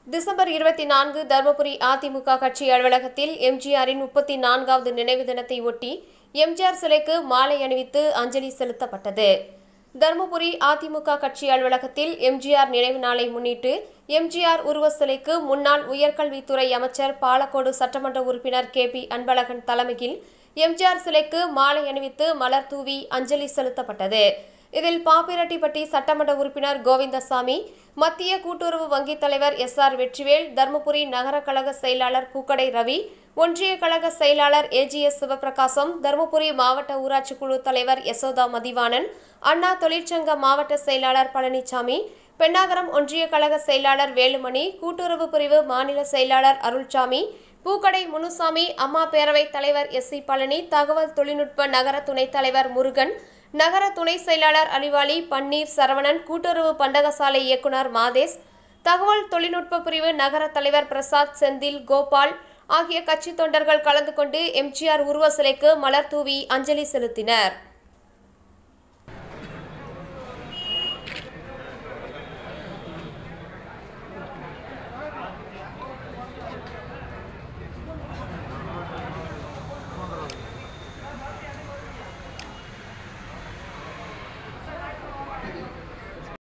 December இருபத்தி நான்கு தருமபுரி அதிமுக கட்சி அலுவலகத்தில் எம்ஜிஆரின் முப்பத்தி நான்காவது நினைவு தினத்தை ஒட்டி எம்ஜிஆர் சிலைக்கு மாலை அணிவித்து அஞ்சலி செலுத்தப்பட்டது தருமபுரி அதிமுக கட்சி அலுவலகத்தில் எம்ஜிஆர் நினைவு நாளை முன்னிட்டு எம்ஜிஆர் உருவ சிலைக்கு முன்னாள் உயர்கல்வித்துறை அமைச்சர் பாலக்கோடு சட்டமன்ற உறுப்பினர் கே பி அன்பழகன் தலைமையில் எம்ஜிஆர் சிலைக்கு மாலை அணிவித்து மலர் தூவி அஞ்சலி செலுத்தப்பட்டது இதில் பாப்பிரெட்டிப்பட்டி சட்டமன்ற உறுப்பினர் கோவிந்தசாமி மத்திய கூட்டுறவு வங்கித் தலைவர் எஸ் ஆர் வெற்றிவேல் தருமபுரி நகர கழக செயலாளர் பூக்கடை ரவி ஒன்றிய கழக செயலாளர் ஏஜிஎஸ் சிவபிரகாசம் தருமபுரி மாவட்ட ஊராட்சி குழு தலைவர் யசோதா மதிவாணன் அண்ணா தொழிற்சங்க மாவட்ட செயலாளர் பழனிசாமி பெண்ணாகரம் ஒன்றிய கழக செயலாளர் வேலுமணி கூட்டுறவு பிரிவு மாநில செயலாளர் அருள்சாமி பூக்கடை முனுசாமி அம்மா பேரவைத் தலைவர் எஸ் சி பழனி தகவல் தொழில்நுட்ப நகர துணைத் தலைவர் முருகன் நகர துணை செயலாளர் அலிவாலி பன்னீர் சரவணன் கூட்டுறவு பண்டகசாலை இயக்குனர் மாதேஷ் தகவல் தொழில்நுட்ப பிரிவு நகர தலைவர் பிரசாத் செந்தில் கோபால் ஆகிய கட்சி தொண்டர்கள் கலந்து கொண்டு எம்ஜிஆர் உருவ சிலைக்கு மலர் தூவி அஞ்சலி செலுத்தினர்